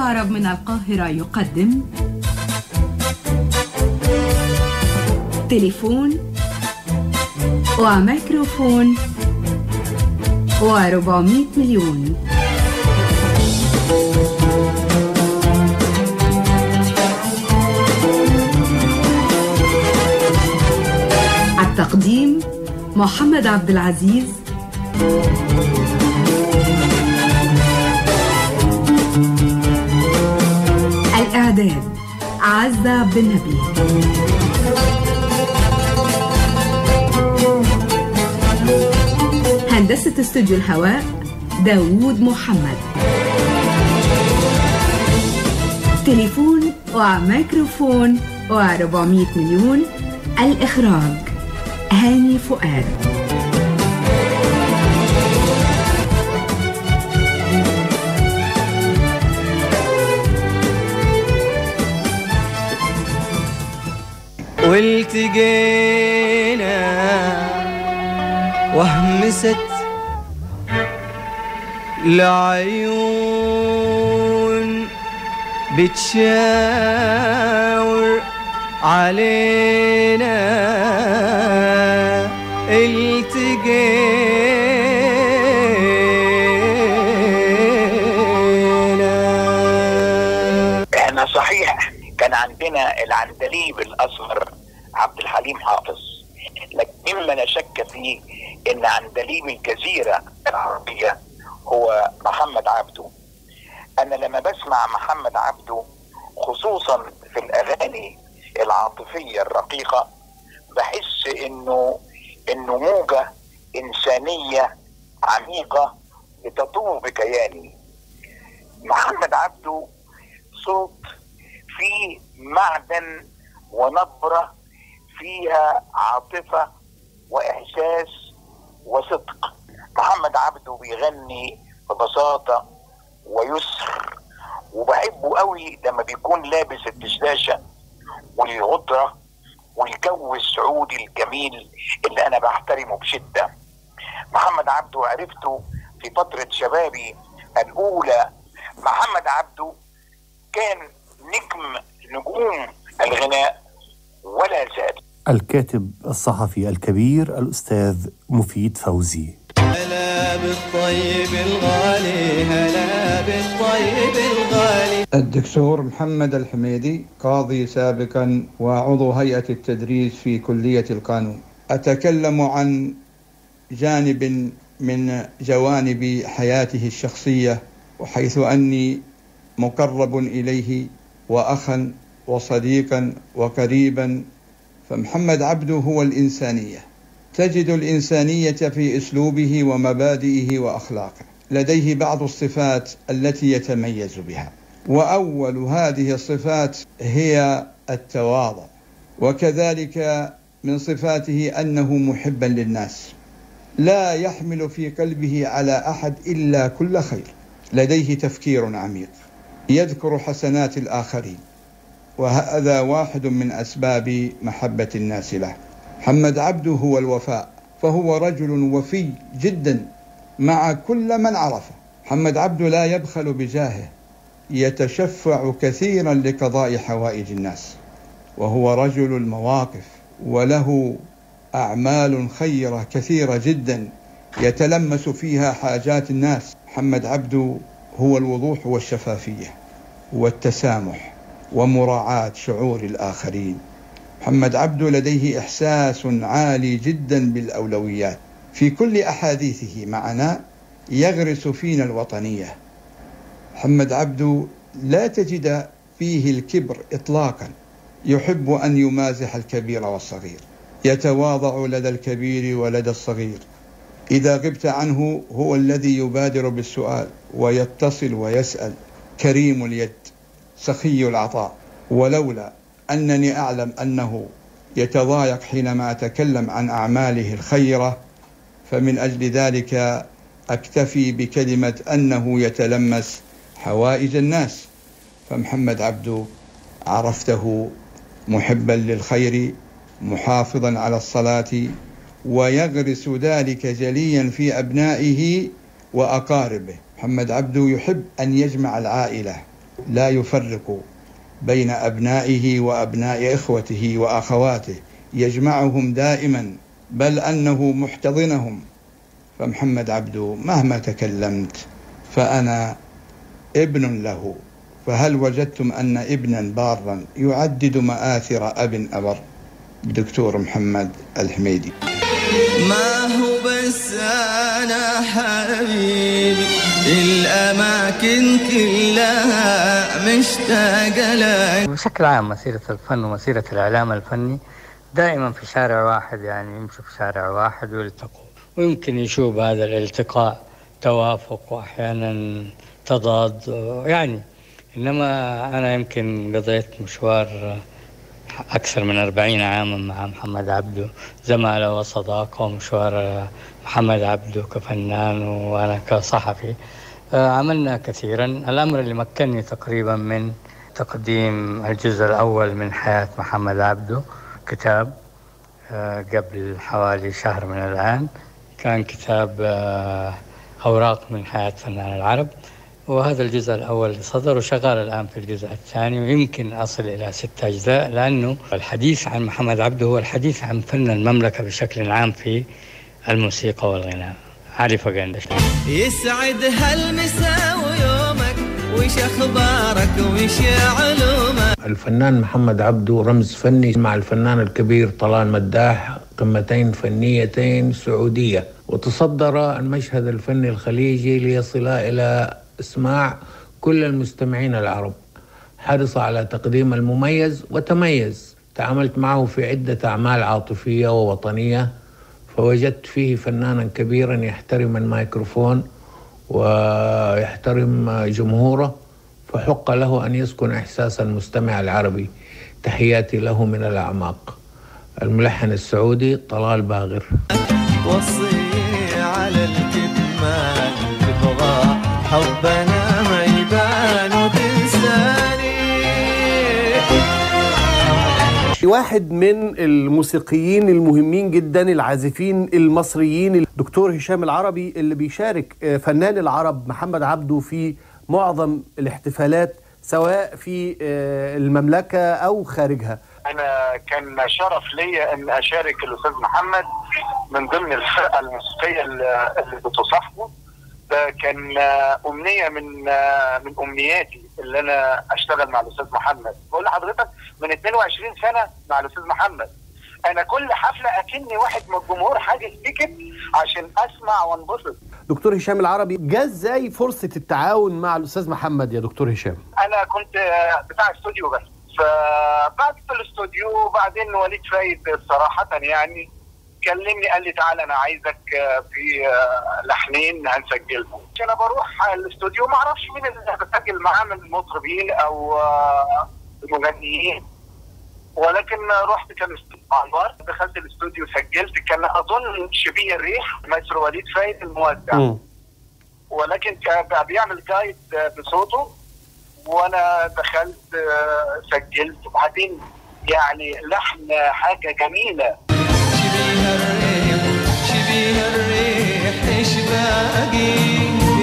العرب من القاهرة يقدم تليفون وميكروفون و400 مليون التقديم محمد عبد العزيز الإعداد عزة عبد النبي هندسة استوديو الهواء داوود محمد تليفون وميكروفون و400 مليون الإخراج هاني فؤاد والتقينا وهمست العيون بتشاور علينا التقينا احنا صحيح كان عندنا العندليب الاصغر عبد الحليم حافظ لكن مما لا شك فيه ان عندليب الجزيره العربيه هو محمد عبده انا لما بسمع محمد عبده خصوصا في الاغاني العاطفيه الرقيقه بحس انه انه موجه انسانيه عميقه بتطوف بكياني محمد عبده صوت فيه معدن ونبرة فيها عاطفة وإحساس وصدق محمد عبده بيغني ببساطة ويسر وبحبه قوي لما بيكون لابس الدشداشة والغطرة والجو السعودي الجميل اللي أنا بحترمه بشدة محمد عبده عرفته في فترة شبابي الأولى محمد عبده كان نجم نجوم الغناء ولا زال الكاتب الصحفي الكبير الأستاذ مفيد فوزي هلا بالطيب الغالي هلا بالطيب الغالي الدكتور محمد الحميدي قاضي سابقا وعضو هيئة التدريس في كلية القانون أتكلم عن جانب من جوانب حياته الشخصية وحيث أني مقرب إليه وأخا وصديقا وقريبا فمحمد عبده هو الإنسانية تجد الإنسانية في أسلوبه ومبادئه وأخلاقه لديه بعض الصفات التي يتميز بها وأول هذه الصفات هي التواضع وكذلك من صفاته أنه محبا للناس لا يحمل في قلبه على أحد إلا كل خير لديه تفكير عميق يذكر حسنات الآخرين وهذا واحد من أسباب محبة الناس له محمد عبده هو الوفاء فهو رجل وفي جدا مع كل من عرفه محمد عبده لا يبخل بجاهه يتشفع كثيرا لقضاء حوائج الناس وهو رجل المواقف وله أعمال خيرة كثيرة جدا يتلمس فيها حاجات الناس محمد عبده هو الوضوح والشفافية والتسامح ومراعاة شعور الآخرين محمد عبده لديه إحساس عالي جدا بالأولويات في كل أحاديثه معنا يغرس فينا الوطنية محمد عبده لا تجد فيه الكبر إطلاقا يحب أن يمازح الكبير والصغير يتواضع لدى الكبير ولدى الصغير إذا غبت عنه هو الذي يبادر بالسؤال ويتصل ويسأل كريم اليد سخي العطاء ولولا أنني أعلم أنه يتضايق حينما أتكلم عن أعماله الخيرة فمن أجل ذلك أكتفي بكلمة أنه يتلمس حوائج الناس فمحمد عبده عرفته محبا للخير محافظا على الصلاة ويغرس ذلك جليا في أبنائه وأقاربه محمد عبده يحب أن يجمع العائلة لا يفرق بين أبنائه وأبناء إخوته وأخواته يجمعهم دائما بل أنه محتضنهم فمحمد عبده مهما تكلمت فأنا ابن له فهل وجدتم أن ابنا بارا يعدد مآثر أب أبر دكتور محمد الحميدي ما هو بس انا حبيبي الاماكن كلها مشتاقه لك بشكل عام مسيرة الفن ومسيرة الإعلام الفني دائما في شارع واحد يعني يمشوا في شارع واحد ويلتقوا ويمكن يشوف هذا الالتقاء توافق وأحيانا تضاد يعني إنما أنا يمكن قضيت مشوار أكثر من أربعين عاما مع محمد عبده زمالة وصداقة ومشوار محمد عبده كفنان وأنا كصحفي آه، عملنا كثيرا الأمر اللي مكنني تقريبا من تقديم الجزء الأول من حياة محمد عبده كتاب آه، قبل حوالي شهر من الآن كان كتاب آه، أوراق من حياة فنان العرب وهذا الجزء الأول اللي صدر وشغال الآن في الجزء الثاني ويمكن أصل إلى ستة أجزاء لأنه الحديث عن محمد عبده هو الحديث عن فن المملكة بشكل عام في الموسيقى والغناء علي فقندش يسعد هالمساء ويومك وش اخبارك وش علومك الفنان محمد عبده رمز فني مع الفنان الكبير طلال مداح قمتين فنيتين سعودية وتصدر المشهد الفني الخليجي ليصلا إلى إسماع كل المستمعين العرب حرص على تقديم المميز وتميز تعاملت معه في عدة أعمال عاطفية ووطنية فوجدت فيه فنانا كبيرا يحترم الميكروفون ويحترم جمهوره فحق له أن يسكن إحساس المستمع العربي تحياتي له من الأعماق الملحن السعودي طلال باغر وصي على الكتمان تبغى حبنا ما يبان وتنساني واحد من الموسيقيين المهمين جدا العازفين المصريين الدكتور هشام العربي اللي بيشارك آه، فنان العرب محمد عبده في معظم الاحتفالات سواء في آه، المملكة أو خارجها انا كان شرف ليا ان اشارك الاستاذ محمد من ضمن الفرقه الموسيقيه اللي اللي بتصاحبه ده كان آه، امنيه من آه، من امنياتي اللي انا اشتغل مع الاستاذ محمد بقول لحضرتك من 22 سنه مع الاستاذ محمد انا كل حفله اكني واحد من الجمهور حاجز تيكت عشان اسمع وانبسط دكتور هشام العربي جه ازاي فرصة التعاون مع الأستاذ محمد يا دكتور هشام انا كنت آه، بتاع استوديو بس فبعد في الاستوديو بعدين وليد فايد صراحة يعني كلمني قال لي تعالى انا عايزك آه، في آه، لحنين هنسجلهم انا بروح الاستوديو ما اعرفش مين اللي بسجل معاه من المطربين او آه، المغنيين ولكن رحت كان استوديو انوار دخلت الاستوديو سجلت كان اظن شبيه الريح مصر وليد فايد الموزع ولكن كان بيعمل جايد بصوته وانا دخلت آه، سجلت وبعدين يعني لحن حاجه جميله شبيه الريح شبيه الريح ايش باقي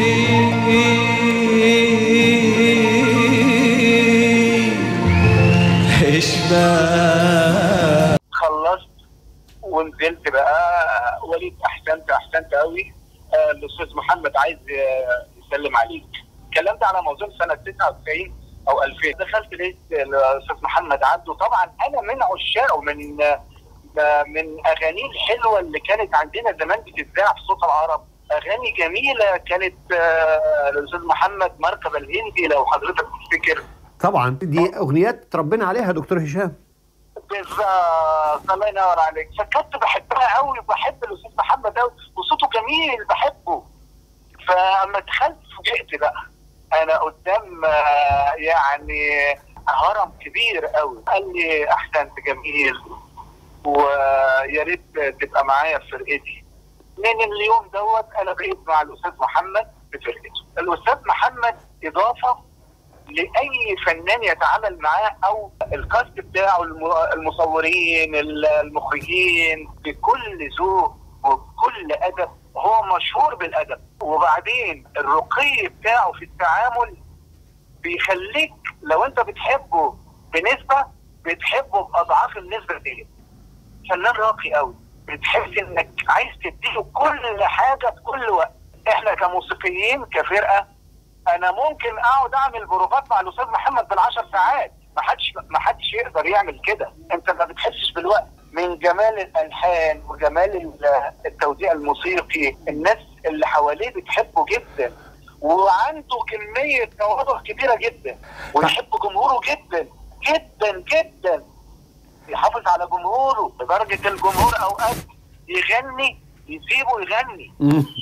ايش باقي خلصت ونزلت بقى وليد احسنت احسنت قوي آه، الاستاذ محمد عايز آه، يسلم عليك الكلام ده على موضوع سنه 99 او 2000 دخلت لقيت الاستاذ محمد عبده طبعا انا من عشاقه من آه، من اغانيه الحلوه اللي كانت عندنا زمان بتتذاع في صوت العرب اغاني جميله كانت آه، الاستاذ محمد مركب الهندي لو حضرتك تفتكر طبعا دي أغنيات تربينا عليها دكتور هشام بالظبط الله ينور عليك فكنت بحبها قوي وبحب الاستاذ محمد قوي وصوته جميل بحبه فاما دخلت فوجئت بقى انا قدام آه، يعني هرم كبير قوي قال لي احسنت جميل ويا ريت تبقى معايا في فرقتي من اليوم دوت انا بقيت مع الاستاذ محمد في فرقته الاستاذ محمد اضافه لاي فنان يتعامل معاه او الكاست بتاعه الم- المصورين المخرجين بكل ذوق وبكل ادب هو مشهور بالادب وبعدين الرقي بتاعه في التعامل بيخليك لو انت بتحبه بنسبه بتحبه باضعاف النسبه دي فنان راقي قوي بتحس انك عايز تديله كل حاجه في كل وقت احنا كموسيقيين كفرقه انا ممكن اقعد اعمل بروفات مع الاستاذ محمد بالعشر ساعات ما حدش ما حدش يقدر يعمل كده انت ما بتحسش بالوقت من جمال الالحان وجمال ال- التوزيع الموسيقي الناس اللي حواليه بتحبه جدا وعنده كميه تواضع كبيره جدا ويحب جمهوره جدا جدا جدا يحافظ على جمهوره لدرجه الجمهور اوقات يغني يسيبه يغني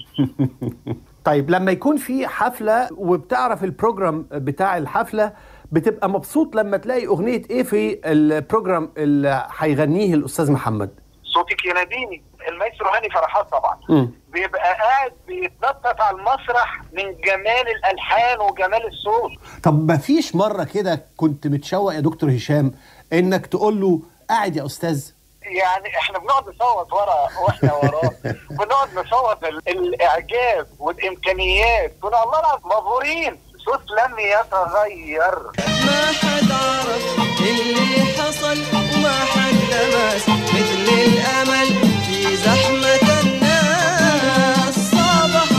طيب لما يكون في حفلة وبتعرف البروجرام بتاع الحفلة بتبقى مبسوط لما تلاقي أغنية إيه في البروجرام اللي هيغنيه الأستاذ محمد صوتك يناديني المايسترو هاني فرحات طبعا مم. بيبقى قاعد بيتنطط على المسرح من جمال الالحان وجمال الصوت طب ما فيش مرة كده كنت متشوق يا دكتور هشام إنك تقول له قاعد يا أستاذ يعني احنا بنقعد نصوت ورا واحنا وراه بنقعد نصوت ال- الاعجاب والامكانيات كنا الله العظيم مبهورين صوت لم يتغير ما حد عرف اللي حصل وما حد لمس مثل الامل في زحمة الناس صبح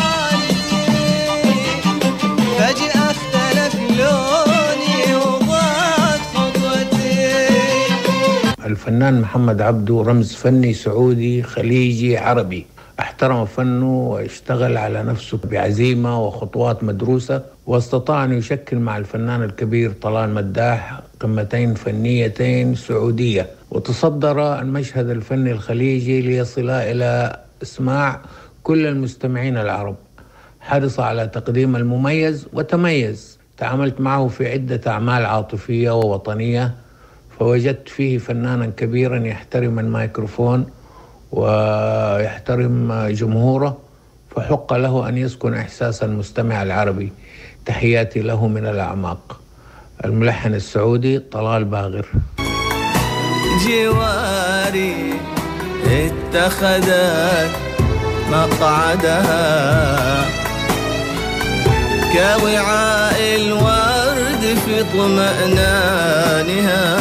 عندي فجأة اختلف لوني وضاعت خطوتي الفنان محمد عبده رمز فني سعودي خليجي عربي احترم فنه واشتغل على نفسه بعزيمة وخطوات مدروسة واستطاع أن يشكل مع الفنان الكبير طلال مداح قمتين فنيتين سعودية وتصدر المشهد الفني الخليجي ليصل إلى إسماع كل المستمعين العرب حرص على تقديم المميز وتميز تعاملت معه في عدة أعمال عاطفية ووطنية فوجدت فيه فنانا كبيرا يحترم الميكروفون ويحترم جمهوره فحق له أن يسكن إحساس المستمع العربي تحياتي له من الأعماق الملحن السعودي طلال باغر جواري اتخذت مقعدها كوعاء الورد في طمأنانها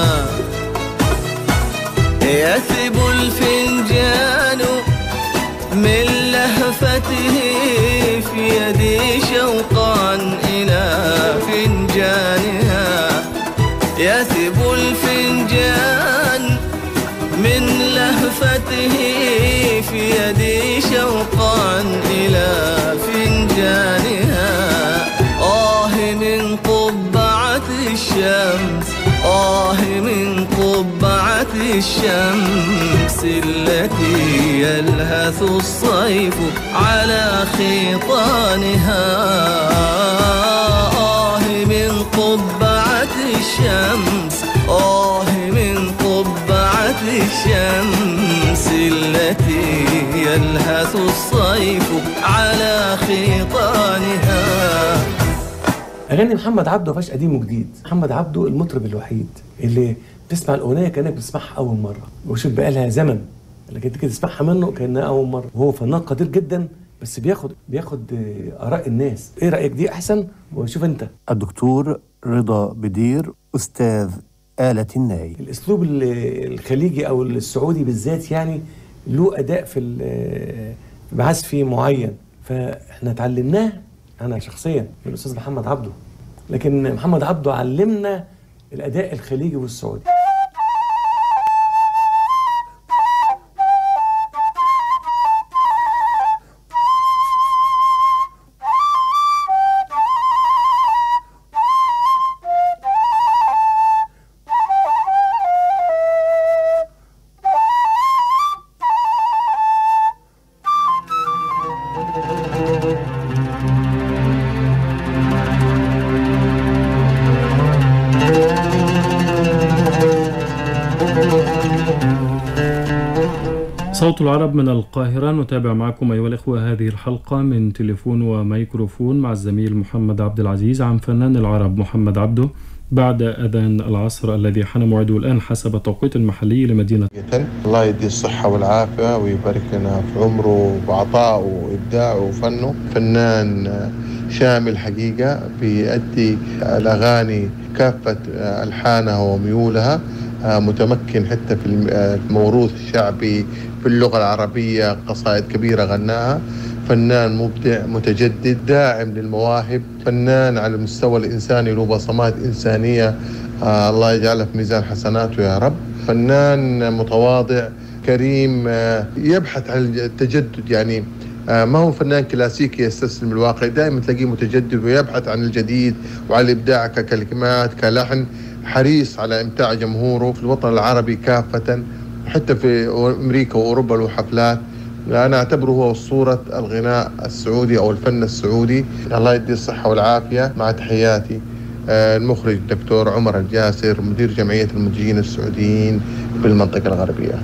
يثب الفنجان من لهفته في يدي شوقا إلى فنجانها يثب الفنجان من لهفته في يدي شوقا إلى فنجانها آه من قبعة الشمس آه من قبعة الشمس التي يلهث الصيف على خيطانها آه من قبعة الشمس آه من قبعة الشمس التي يلهث الصيف على خيطانها اغاني محمد عبده ما فيهاش قديم وجديد محمد عبده المطرب الوحيد اللي بتسمع الاغنيه كانك بتسمعها اول مره وشوف بقى لها زمن لكن انت كده تسمعها منه كانها اول مره وهو فنان قدير جدا بس بياخد بياخد آه، اراء الناس ايه رايك دي احسن وشوف انت الدكتور رضا بدير أستاذ آلة الناي الاسلوب ال- الخليجي او السعودي بالذات يعني له اداء في ال- بعزفي معين فاحنا اتعلمناه انا شخصيا من الاستاذ محمد عبده لكن محمد عبده علمنا الاداء الخليجي والسعودي صوت العرب من القاهرة نتابع معكم أيها الإخوة هذه الحلقة من تليفون وميكروفون مع الزميل محمد عبد العزيز عن فنان العرب محمد عبده بعد أذان العصر الذي حان موعده الآن حسب التوقيت المحلي لمدينة الله يديه الصحة والعافية ويبارك لنا في عمره وعطائه وإبداعه وفنه فنان شامل حقيقة بيأدي الأغاني كافة ألحانها وميولها متمكن حتى في الموروث الشعبي في اللغة العربية قصائد كبيرة غناها فنان مبدع متجدد داعم للمواهب فنان على المستوى الإنساني له بصمات إنسانية آه الله يجعلها في ميزان حسناته يا رب فنان متواضع كريم آه يبحث عن التجدد يعني آه ما هو فنان كلاسيكي يستسلم الواقع دائما تلاقيه متجدد ويبحث عن الجديد وعن الإبداع ككلمات كلحن حريص على إمتاع جمهوره في الوطن العربي كافة حتى في أمريكا وأوروبا له حفلات أنا أعتبره هو أسطورة الغناء السعودي أو الفن السعودي الله يدي الصحة والعافية مع تحياتي المخرج الدكتور عمر الجاسر مدير جمعية المنتجين السعوديين بالمنطقة الغربية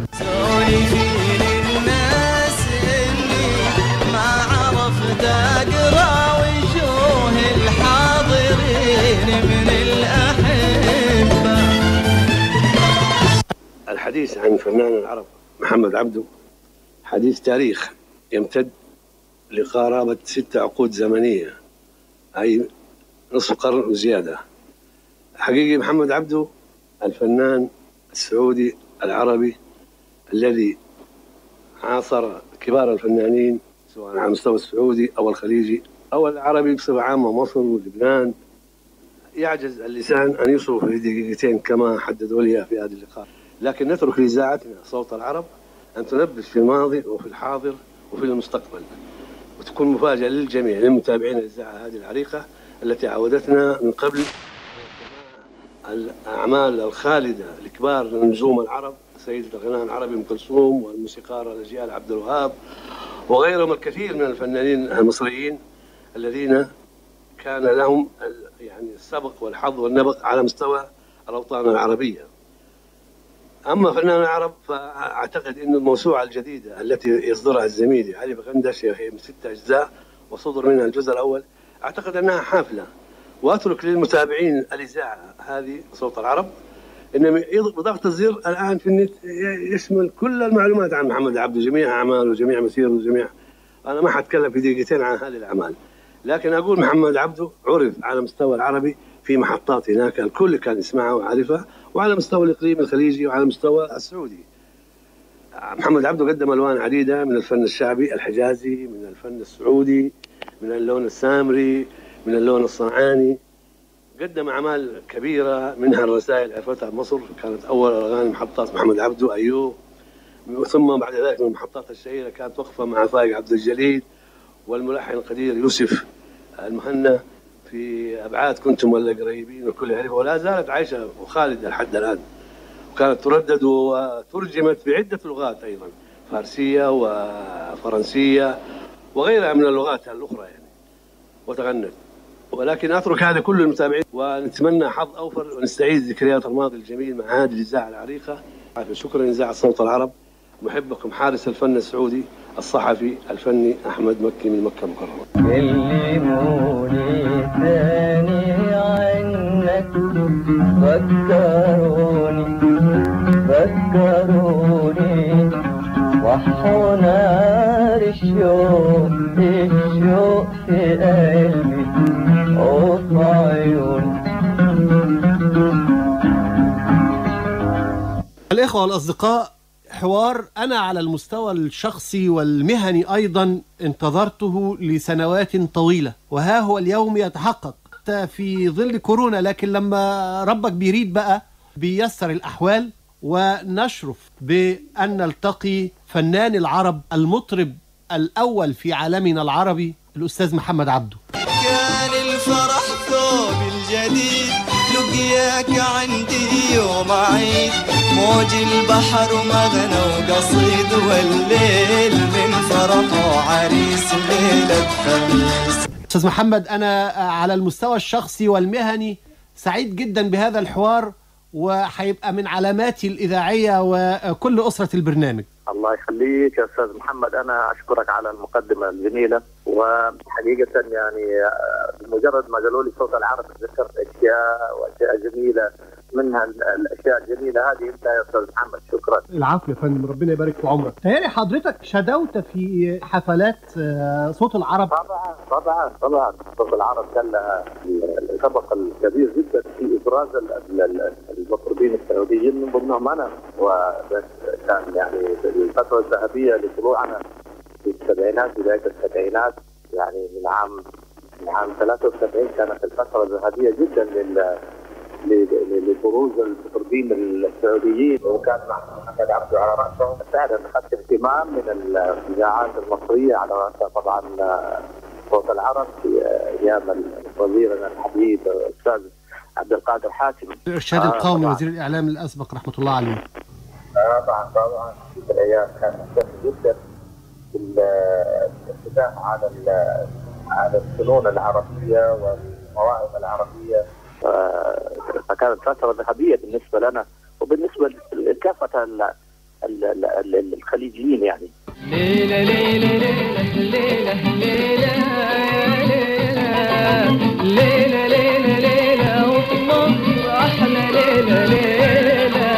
الحديث عن فنان العرب محمد عبده حديث تاريخ يمتد لقرابة ست عقود زمنية أي نصف قرن وزيادة حقيقي محمد عبده الفنان السعودي العربي الذي عاصر كبار الفنانين سواء على المستوى السعودي أو الخليجي أو العربي بصفة عامة مصر ولبنان يعجز اللسان أن يوصف في دقيقتين كما حددوا لي في هذا اللقاء لكن نترك لإذاعتنا صوت العرب أن تنبش في الماضي وفي الحاضر وفي المستقبل وتكون مفاجأة للجميع للمتابعين الإذاعة هذه العريقة التي عودتنا من قبل الأعمال الخالدة لكبار نجوم العرب سيدة الغناء العربي أم كلثوم والموسيقار الأجيال عبد الوهاب وغيرهم الكثير من الفنانين المصريين الذين كان لهم يعني السبق والحظ والنبق على مستوى الأوطان العربية اما فنان العرب فاعتقد ان الموسوعه الجديده التي يصدرها الزميل علي بغندش هي من ست اجزاء وصدر منها الجزء الاول اعتقد انها حافله واترك للمتابعين الاذاعه هذه صوت العرب ان بضغط الزر الان في النت يشمل كل المعلومات عن محمد عبده جميع اعماله جميع مسيره جميع انا ما حتكلم في دقيقتين عن هذه الاعمال لكن اقول محمد عبده عرف على المستوى العربي في محطات هناك الكل كان يسمعها وعارفها وعلى مستوى الاقليم الخليجي وعلى المستوى السعودي. محمد عبده قدم الوان عديده من الفن الشعبي الحجازي، من الفن السعودي، من اللون السامري، من اللون الصنعاني. قدم اعمال كبيره منها الرسائل عرفتها مصر كانت اول اغاني محطات محمد عبده ايوب ثم بعد ذلك من المحطات الشهيره كانت وقفه مع فايق عبد الجليل والملحن القدير يوسف المهنا في ابعاد كنتم ولا قريبين والكل يعرفها ولا زالت عايشه وخالده لحد الان وكانت تردد وترجمت بعده لغات ايضا فارسيه وفرنسيه وغيرها من اللغات الاخرى يعني وتغنت ولكن اترك هذا كله للمتابعين ونتمنى حظ اوفر ونستعيد ذكريات الماضي الجميل مع هذه الاذاعه العريقه شكرا اذاعه صوت العرب محبكم حارس الفن السعودي الصحفي الفني احمد مكي من مكه المكرمه. كلموني ثاني عنك فكروني فكروني وحوا نار الشوق الشوق في قلبي وفي عيوني الإخوة والأصدقاء حوار أنا على المستوى الشخصي والمهني أيضا انتظرته لسنوات طويلة وها هو اليوم يتحقق حتى في ظل كورونا لكن لما ربك بيريد بقى بيسر الأحوال ونشرف بأن نلتقي فنان العرب المطرب الأول في عالمنا العربي الأستاذ محمد عبده كان الفرح ثوب الجديد لقياك عندي يوم عيد موج البحر مغنى وقصيد والليل من فرحه عريس ليلة خميس أستاذ محمد أنا على المستوى الشخصي والمهني سعيد جدا بهذا الحوار وهيبقى من علاماتي الإذاعية وكل أسرة البرنامج الله يخليك يا استاذ محمد انا اشكرك على المقدمه الجميله وحقيقه يعني مجرد ما قالوا لي صوت العرب تذكرت اشياء واشياء جميله منها ال- الاشياء الجميله هذه انت يا استاذ محمد شكرا العفو يا فندم ربنا يبارك في عمرك تهيألي حضرتك شدوت في حفلات آه، صوت العرب طبعا طبعا طبعا صوت العرب كان لها السبق الكبير جدا في ابراز ال- ال- ال- المطربين السعوديين من ضمنهم انا وكان يعني في الفتره الذهبيه لطلوعنا في السبعينات بدايه السبعينات يعني من عام من عام 73 كانت الفتره الذهبيه جدا لل ل- ل- لبروز المطربين السعوديين وكان مع محمد عبده على راسهم فعلا اخذت اهتمام من الاذاعات المصريه على راسها طبعا آه، صوت العرب في آه، ايام وزيرنا الحبيب الاستاذ عبد القادر حاتم الارشاد آه، القومي طبعاً. وزير الاعلام الاسبق رحمه الله عليه آه، طبعا طبعا في الايام كان مهتم جدا بالافتتاح على ال- على الفنون العربيه والمواهب العربيه آه، فكانت فتره ذهبيه بالنسبه لنا وبالنسبه لكافه ال- ال- ال- ال- الخليجيين يعني ليلة ليلة ليلة ليلة ليلة ليلة ليلة ليلة ليلة وفي مصر أحلى ليلة ليلة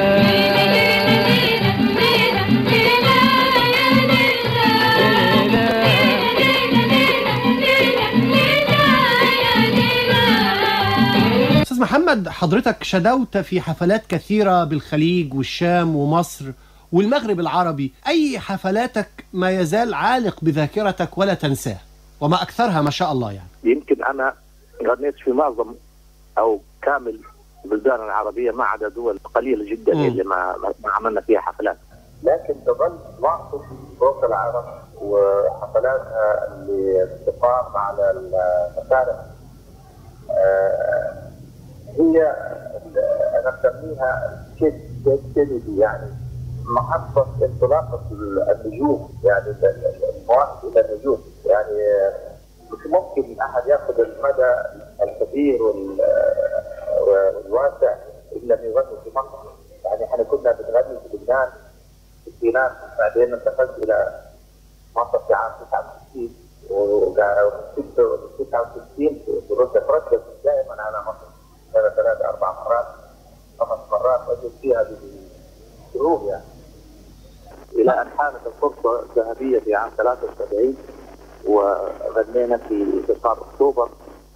استاذ محمد حضرتك شدوت في حفلات كثيره بالخليج والشام ومصر والمغرب العربي اي حفلاتك ما يزال عالق بذاكرتك ولا تنساه وما اكثرها ما شاء الله يعني يمكن انا غنيت في معظم او كامل البلدان العربيه ما عدا دول قليله جدا مم. اللي ما ما عملنا فيها حفلات لكن تظل معطف صوت العرب وحفلاتها اللي تقام على المسارح آه، هي انا اسميها كيد كيدي يعني محطة انطلاقة النجوم يعني المواهب إلى النجوم يعني مش ممكن أحد يأخذ المدى الكبير وال- والواسع إلا من يغني في مصر يعني احنا كنا بنغني في لبنان في الستينات بعدين انتقلت إلى مصر في عام 69 وفي 69 في روسيا تردد دائما على مصر سنة ثلاث أربع مرات خمس مرات أجد فيها بشهور يعني الى ان حانت الفرصه الذهبيه في عام 73 وغنينا في انتصار اكتوبر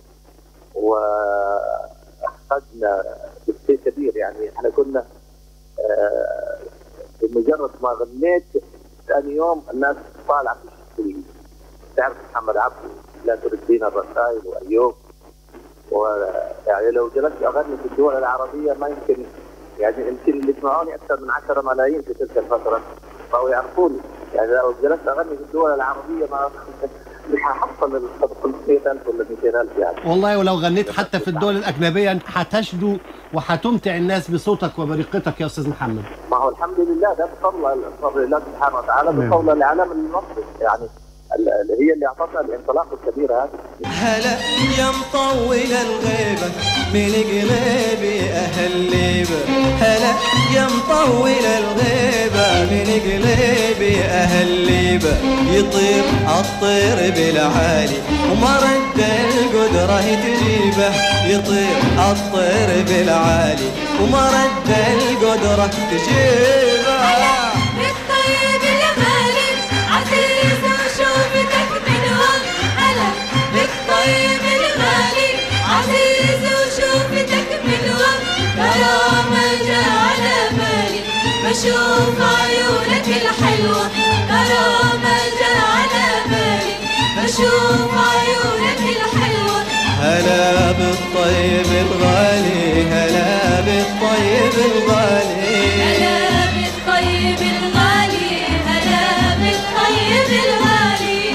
واخذنا بشيء كبير يعني احنا كنا آه، بمجرد ما غنيت ثاني يوم الناس طالعه في تعرف محمد عبده لا تردين الرسائل وايوب ويعني لو جلست اغني في الدول العربيه ما يمكن يعني يمكن اللي يسمعوني اكثر من 10 ملايين في تلك الفتره فهو يعرفوني يعني لو جلست اغني في الدول العربيه ما مش هحصل ال 500000 ولا 200000 يعني والله ولو غنيت حتى في الدول الاجنبيه انت هتشدو وهتمتع الناس بصوتك وبرقتك يا استاذ محمد ما هو الحمد لله ده بفضل بفضل الله سبحانه وتعالى نعم. بفضل الاعلام المصري يعني ال- ال- هي اللي اعطتنا الانطلاقه الكبيره هذه هلا يا مطول الغيبة من قلبي أهل ليبة هلا يا مطول الغيبة من قلبي أهل ليبة يطير الطير بالعالي وما رد القدرة تجيبه يطير الطير بالعالي وما رد القدرة تجيبه بالطيب الغالي عزيز وشوفتك من وقت هلا بالطيب الغالي عزيز وشوفتك من وقت كرامة جاء على بالي بشوف عيونك الحلوة كرامة جاء على بالي بشوف عيونك الحلوة هلا بالطيب الغالي هلا بالطيب الغالي هلا بالطيب الغالي هلا بالطيب الغالي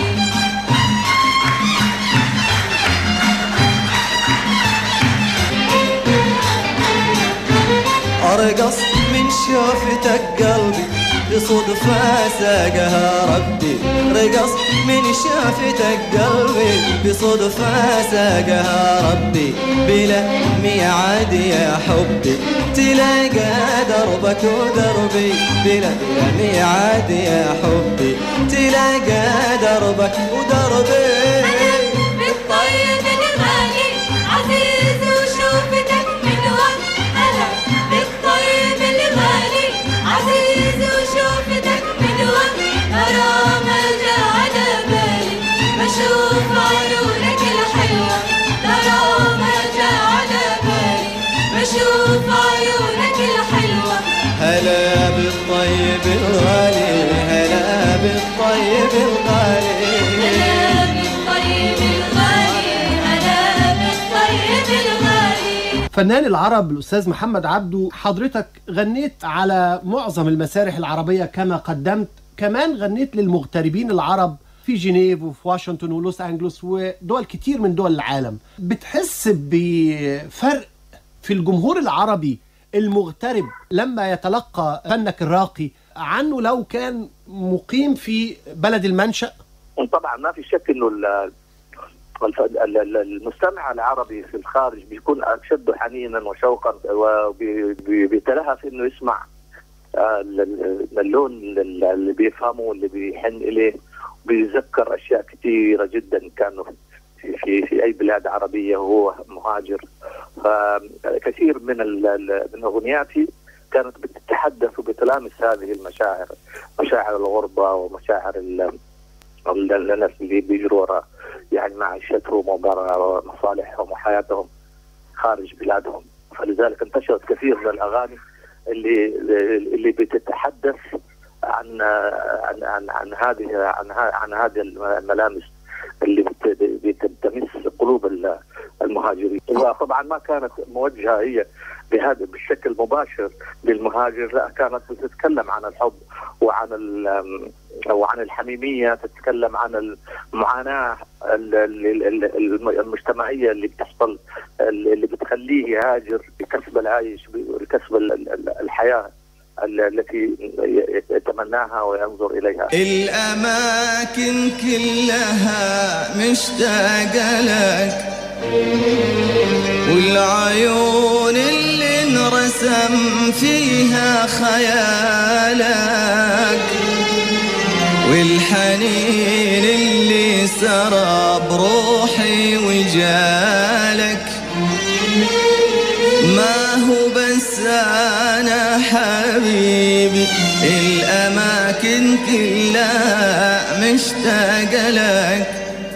ارقص من شوفتك قلبي بصدفة ساقها ربي رقص من شوفتك قلبي بصدفة ساقها ربي بلا ميعاد يا حبي تلاقى دربك ودربي بلا بلا ميعاد يا حبي تلاقى دربك ودربي بالطيب الغالي عزيز وشوفتك من وقت عزيز وشوفتك من وقت ترى ما جا على بالي بشوف عيونك الحلوة ترى ما جا على بالي بشوف عيونك الحلوة هلا بالطيب الغالي هلا بالطيب الغالي هلا بالطيب الغالي هلا بالطيب الغالي فنان العرب الاستاذ محمد عبده حضرتك غنيت على معظم المسارح العربيه كما قدمت كمان غنيت للمغتربين العرب في جنيف وفي واشنطن ولوس انجلوس ودول كتير من دول العالم بتحس بفرق في الجمهور العربي المغترب لما يتلقى فنك الراقي عنه لو كان مقيم في بلد المنشأ طبعا ما في شك انه ال- الف- ال- ال- المستمع العربي في الخارج بيكون اشد حنينا وشوقا وبيتلهف انه يسمع آه، ال- ال- اللون ال- اللي بيفهمه واللي بيحن اليه بيتذكر اشياء كثيره جدا كانوا في في في اي بلاد عربيه وهو مهاجر فكثير من ال- ال- من اغنياتي كانت بتتحدث وبتلامس هذه المشاعر مشاعر الغربه ومشاعر ال- ال- الناس اللي بيجروا وراء يعني معيشتهم وبرا مصالحهم وحياتهم خارج بلادهم فلذلك انتشرت كثير من الاغاني اللي اللي بتتحدث عن عن عن, عن هذه عن ها- عن هذه الملامس اللي بت- بت- بتمس قلوب ال- المهاجرين وطبعا ما كانت موجهه هي بهذا بالشكل المباشر للمهاجر لا كانت بتتكلم عن الحب وعن ال- وعن الحميميه تتكلم عن المعاناه ال- ال- ال- ال- المجتمعيه اللي بتحصل اللي بتخليه يهاجر لكسب العيش لكسب ال- ال- الحياه ال- التي يتمناها وينظر اليها الأماكن كلها مشتاقة لك والعيون اللي انرسم فيها خيالك والحنين اللي سرى بروحي وجالك ما هو بس انا حبيبي الاماكن كلها مشتاقه لك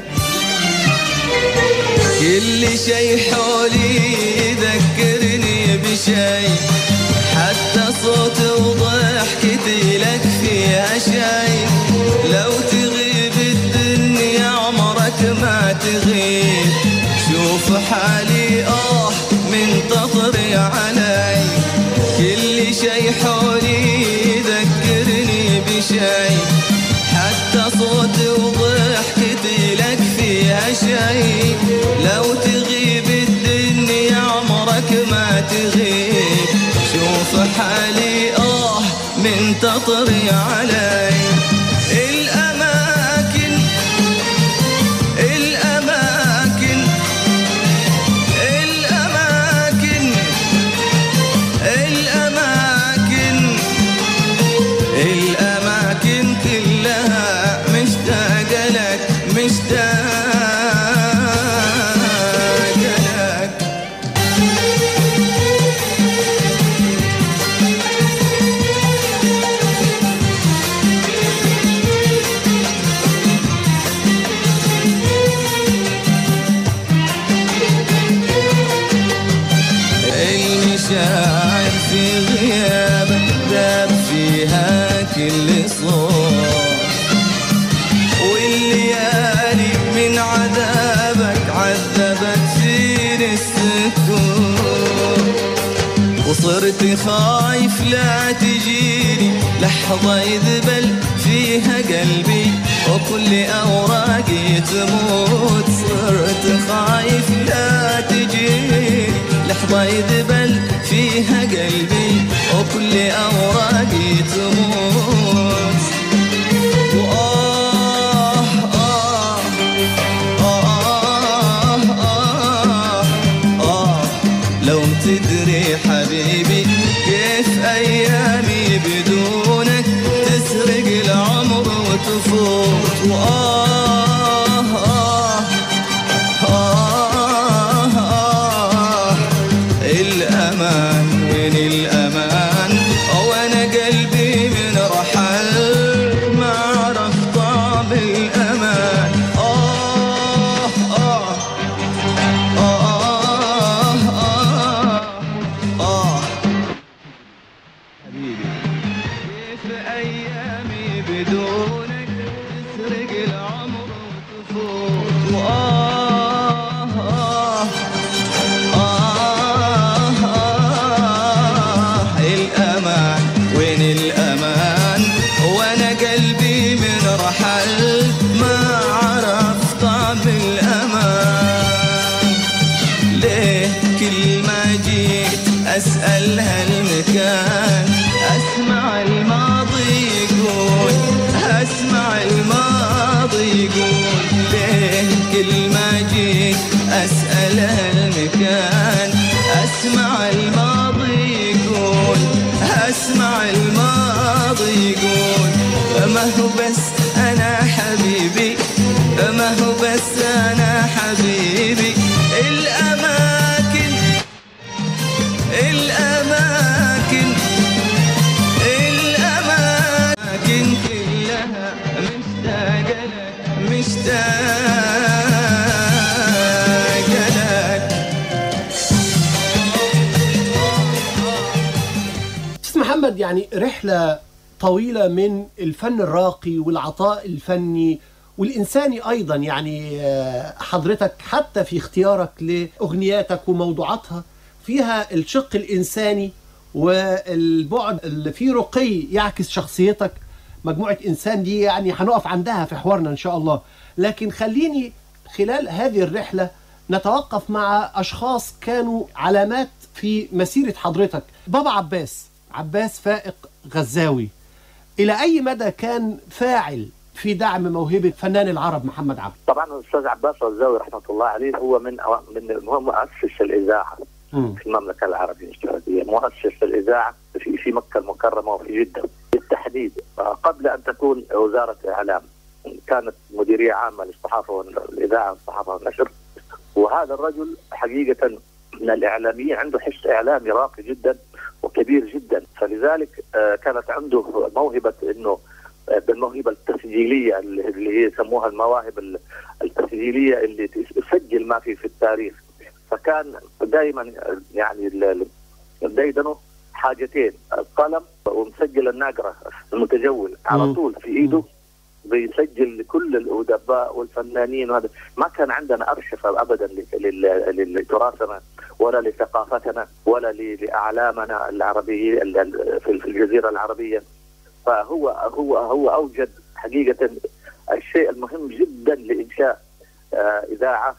كل شي حولي يذكرني بشي حتى صوت وضحكتي لك فيها شي لو تغيب الدنيا عمرك ما تغيب شوف حالي اه منتظري علي كل شي حولي يذكرني بشي حتى صوتي وضحكتي لك فيها شي لو تغيب الدنيا عمرك ما تغيب شوف حالي اه منتظري علي الأماكن الأماكن الأماكن الأماكن الأماكن كلها مشتاقة لك مشتاقة لك المشاعر في غيابك داب فيها كل صوت والليالي من عذابك عذبت فيني السكون وصرت خايف لا تجيني لحظة يذبل فيها قلبي وكل أوراقي تموت صرت خايف لا تجيني لحظة يذبل فيها قلبي وكل أوراقي تموت وآه آه آه آه آه لو تدري حبيبي كيف أيامي بدونك تسرق العمر وتفوت وآه آه آه آه الأمان وين الأمان وأنا قلبي كيف أيامي بدونك تسرق العمر وتفوت وآه آه آه آه الأمان وين الأمان وأنا قلبي من رحل ما عرف طعم الأمان ليه كل ما جيت أسأل هالمكان أسمع الماضي يقول أسمع الماضي يقول ليه كل ما جيت أسأل هالمكان أسمع الماضي يقول أسمع الماضي يقول فما هو بس أنا حبيبي فما هو بس أنا حبيبي الأماكن الأماكن الأماكن كلها مشتاقة لك مشتاقة لك استاذ محمد يعني رحله طويله من الفن الراقي والعطاء الفني والانساني ايضا يعني آه، حضرتك حتى في اختيارك لاغنياتك وموضوعاتها فيها الشق الانساني والبعد اللي فيه رقي يعكس شخصيتك مجموعه انسان دي يعني هنقف عندها في حوارنا ان شاء الله لكن خليني خلال هذه الرحله نتوقف مع اشخاص كانوا علامات في مسيره حضرتك بابا عباس عباس فائق غزاوي الى اي مدى كان فاعل في دعم موهبه فنان العرب محمد عبد طبعا الاستاذ عباس غزاوي رحمه الله عليه هو من أو- من هو مؤسس الاذاعه في المملكه العربيه السعوديه، مؤسس الاذاعه في في مكه المكرمه وفي جده بالتحديد آه، قبل ان تكون وزاره اعلام كانت مديريه عامه للصحافه والاذاعه والصحافه والنشر وهذا الرجل حقيقه من الاعلاميين عنده حس اعلامي راقي جدا وكبير جدا فلذلك آه، كانت عنده موهبه انه آه، بالموهبه التسجيليه اللي اللي هي يسموها المواهب ال- التسجيليه اللي تسجل ما في في التاريخ فكان دائما يعني ال- ال- ديدنه حاجتين القلم ومسجل الناقره المتجول على مم. طول في ايده بيسجل كل الادباء والفنانين وهذا ما كان عندنا ارشفه ابدا لل- لل- لتراثنا ولا لثقافتنا ولا ل- لاعلامنا العربيه ال- ال- في في الجزيره العربيه فهو هو هو اوجد حقيقه الشيء المهم جدا لانشاء آه، اذاعه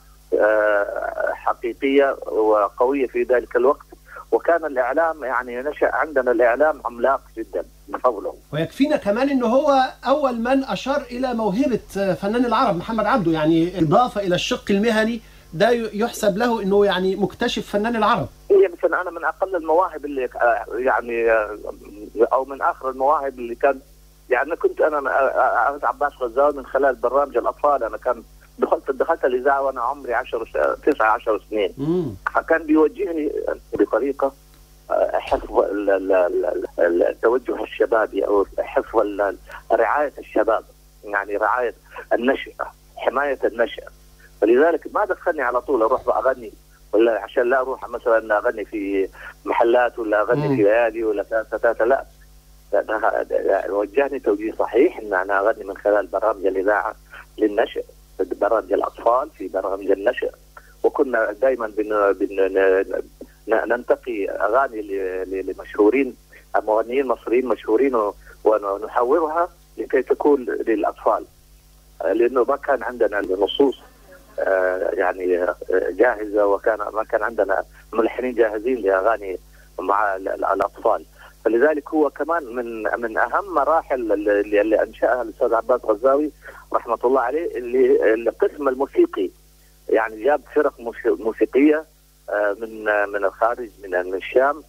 آه، حقيقيه وقويه في ذلك الوقت وكان الاعلام يعني نشا عندنا الاعلام عملاق جدا بفضله ويكفينا كمان ان هو اول من اشار الى موهبه فنان العرب محمد عبده يعني اضافه الى الشق المهني ده يحسب له انه يعني مكتشف فنان العرب يمكن انا من اقل المواهب اللي آه، يعني آه، او من اخر المواهب اللي كان يعني كنت انا اعرف عباس غزاوي من خلال برنامج الاطفال انا كان دخلت دخلت الاذاعه وانا عمري 10 9 10 سنين كان بيوجهني بطريقه آه، حفظ ال- ال- ال- ال- التوجه الشبابي او حفظ ال- رعايه الشباب يعني رعايه النشأ حمايه النشأ فلذلك ما دخلني على طول اروح اغني ولا عشان لا اروح مثلا اغني في محلات ولا اغني مم. في ليالي ولا تاتا تاتا لا لا، ده- ده- وجهني توجيه صحيح ان انا اغني من خلال برامج الاذاعه للنشء برامج الاطفال في برامج النشء وكنا دائما بن بن ن- ن- ننتقي اغاني ل- ل- لمشهورين مغنيين مصريين مشهورين و- ونحورها لكي تكون للاطفال آه، لانه ما كان عندنا النصوص آه، يعني آه، جاهزه وكان ما كان عندنا ملحنين جاهزين لاغاني مع ال- ال- الاطفال فلذلك هو كمان من من اهم مراحل اللي, اللي انشاها الاستاذ عباس غزاوي رحمه الله عليه اللي القسم الموسيقي يعني جاب فرق موسي- موسيقيه آه، من آه، من الخارج من من الشام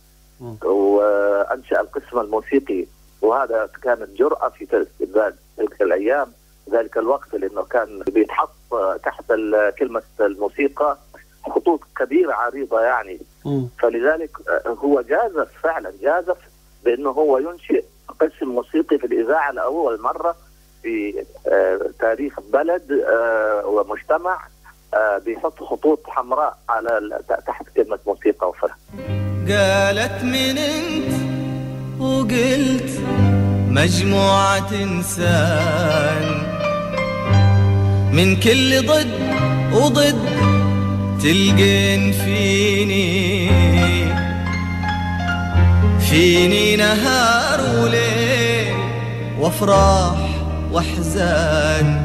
وانشا القسم الموسيقي وهذا كانت جرأه في تلك تلك الايام ذلك الوقت لانه كان بيتحط تحت ال- كلمه الموسيقى خطوط كبيره عريضه يعني فلذلك آه، هو جازف فعلا جازف بانه هو ينشئ قسم موسيقي في الاذاعه لاول مره في آه، تاريخ بلد آه، ومجتمع آه، بيحط خطوط حمراء على ال- تحت كلمه موسيقى وفن قالت من انت وقلت مجموعة إنسان من كل ضد وضد تلقين فيني فيني نهار وليل وافراح واحزان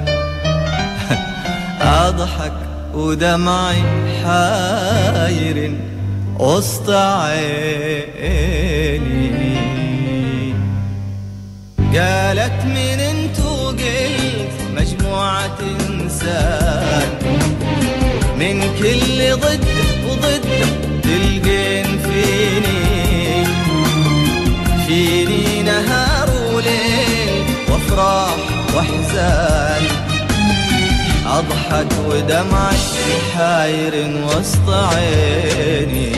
اضحك ودمعي حاير وسط عيني قالت من انتو قلت مجموعة انسان من كل ضد وضد تلقين فيني فيني نهار وليل وافراح واحزان اضحك ودمعي حاير وسط عيني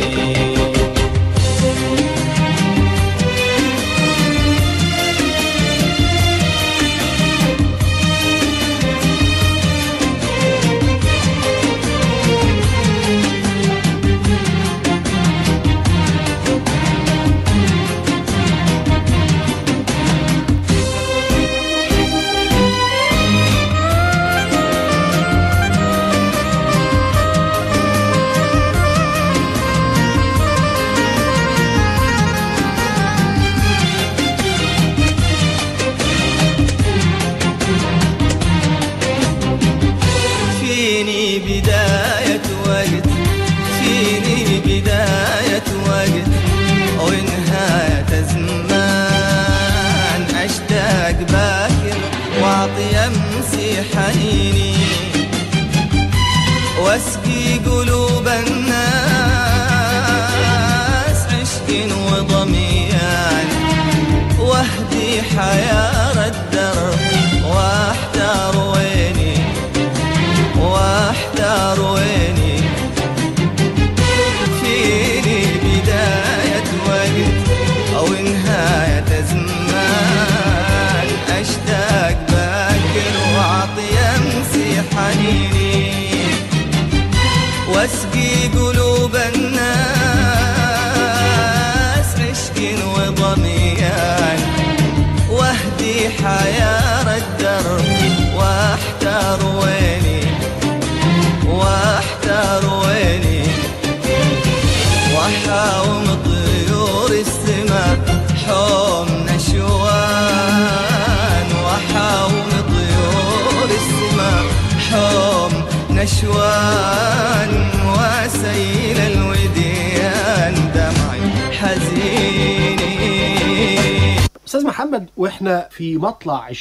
فيني بداية وقت فيني بداية وقت ونهاية زمان أشتاق باكر وأعطي أمسي حنيني واسقي قلوب الناس عشق وضميان واهدي حياة الدرب واحتار ويني واحتار ويني فيني بداية وقت أو نهاية زمان أشتاق باكر وأعطي أمسي حنيني واسقي قلوب الناس عشق وضميان واهدي حيار الدرب واحتار ويني واحتار ويني وحاوم طيور السماء حوم نشوان وحاوم طيور السماء حوم نشوان وسيل الوديان دمعي حزيني استاذ محمد واحنا في مطلع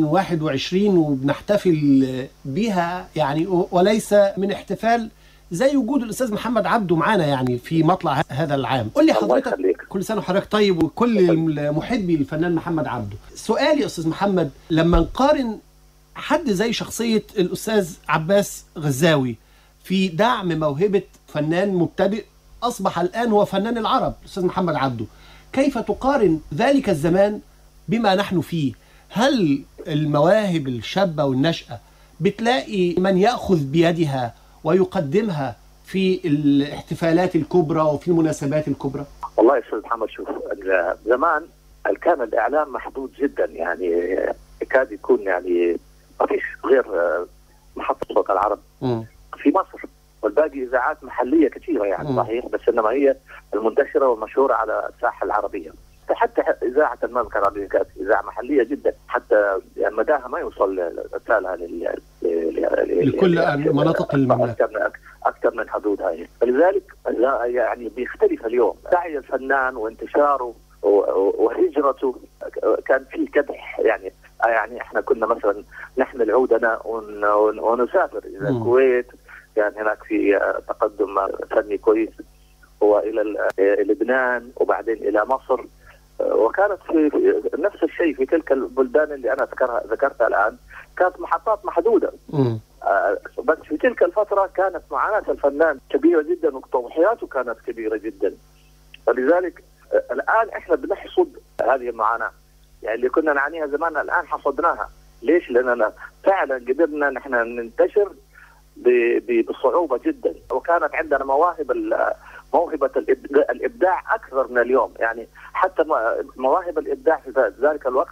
2021 وبنحتفل بها يعني وليس من احتفال زي وجود الاستاذ محمد عبده معانا يعني في مطلع ه- هذا العام قول لي الله حضرتك يخليك. كل سنه وحضرتك طيب وكل محبي الفنان محمد عبده سؤالي يا استاذ محمد لما نقارن حد زي شخصيه الاستاذ عباس غزاوي في دعم موهبه فنان مبتدئ اصبح الان هو فنان العرب الاستاذ محمد عبده كيف تقارن ذلك الزمان بما نحن فيه هل المواهب الشابة والنشأة بتلاقي من يأخذ بيدها ويقدمها في الاحتفالات الكبرى وفي المناسبات الكبرى والله يا استاذ محمد شوف ال- زمان كان الاعلام محدود جدا يعني يكاد يكون يعني ما فيش غير آه، محطه صوت العرب في مصر والباقي اذاعات محليه كثيره يعني مم. صحيح بس انما هي المنتشره والمشهوره على الساحه العربيه حتى اذاعه المملكه العربيه كانت اذاعه محليه جدا حتى يعني مداها ما يوصل رسالها لل لل- لكل لل- مناطق المملكة اكثر من اكثر من حدودها هي فلذلك لا يعني بيختلف اليوم سعي الفنان وانتشاره و- و- وهجرته كان في كدح يعني يعني احنا كنا مثلا نحمل عودنا ون- ون- ونسافر الى مم. الكويت كان هناك في آه، تقدم فني كويس والى ال- آه، لبنان وبعدين الى مصر آه، وكانت في في نفس الشيء في تلك البلدان اللي انا ذكرها ذكرتها الان كانت محطات محدوده آه، بس في تلك الفترة كانت معاناة الفنان كبيرة جدا وتضحياته كانت كبيرة جدا فلذلك آه، الآن احنا بنحصد هذه المعاناة يعني اللي كنا نعانيها زمان الآن حصدناها ليش؟ لأننا فعلا قدرنا نحن ننتشر ب- ب- بصعوبة جدا وكانت عندنا مواهب ال- موهبة الإب- الإبداع أكثر من اليوم يعني حتى م- مواهب الإبداع في ذلك الوقت